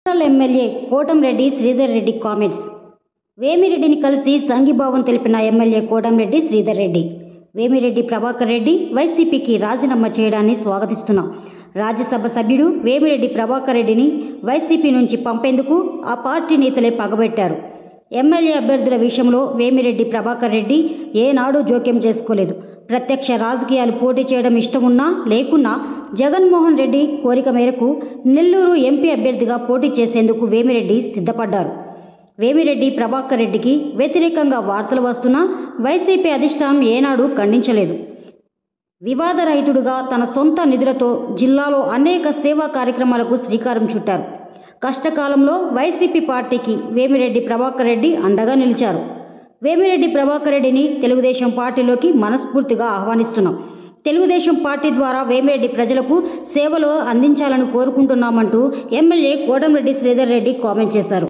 rural MLA Kotamreddy Sridhar Reddy comments వేమిరెడ్డిని కలిసి సంఘీభావం తెలిపిన ఎమ్మెల్యే కోటంరెడ్డి శ్రీధర్ రెడ్డి వేమిరెడ్డి ప్రభాకర్ రెడ్డి వైసీపీకి రాజీనామా చేయడాన్ని స్వాగతిస్తున్నాం రాజ్యసభ సభ్యుడు వేమిరెడ్డి ప్రభాకర్ రెడ్డిని వైసీపీ నుంచి పంపేందుకు ఆ పార్టీ నేతలే పగబెట్టారు ఎమ్మెల్యే అభ్యర్థుల విషయంలో వేమిరెడ్డి ప్రభాకర్ రెడ్డి ఏనాడు జోక్యం చేసుకోలేదు ప్రత్యక్ష రాజకీయాలు పోటీ చేయడం ఇష్టమున్నా లేకున్నా జగన్మోహన్ రెడ్డి కోరిక మేరకు నెల్లూరు ఎంపీ అభ్యర్థిగా పోటీ చేసేందుకు వేమిరెడ్డి సిద్ధపడ్డారు వేమిరెడ్డి ప్రభాకర్ రెడ్డికి వ్యతిరేకంగా వార్తలు వస్తున్నా వైసీపీ అధిష్టానం ఏనాడు ఖండించలేదు వివాదరహితుడుగా తన సొంత నిధులతో జిల్లాలో అనేక సేవా కార్యక్రమాలకు శ్రీకారం చుట్టారు కష్టకాలంలో వైసీపీ పార్టీకి వేమిరెడ్డి ప్రభాకర్ రెడ్డి అండగా నిలిచారు వేమిరెడ్డి ప్రభాకర్ రెడ్డిని తెలుగుదేశం పార్టీలోకి మనస్ఫూర్తిగా ఆహ్వానిస్తున్నాం తెలుగుదేశం పార్టీ ద్వారా వేమిరెడ్డి ప్రజలకు సేవలు అందించాలని కోరుకుంటున్నామంటూ ఎమ్మెల్యే కోటంరెడ్డి శ్రీధర్ రెడ్డి కామెంట్ చేశారు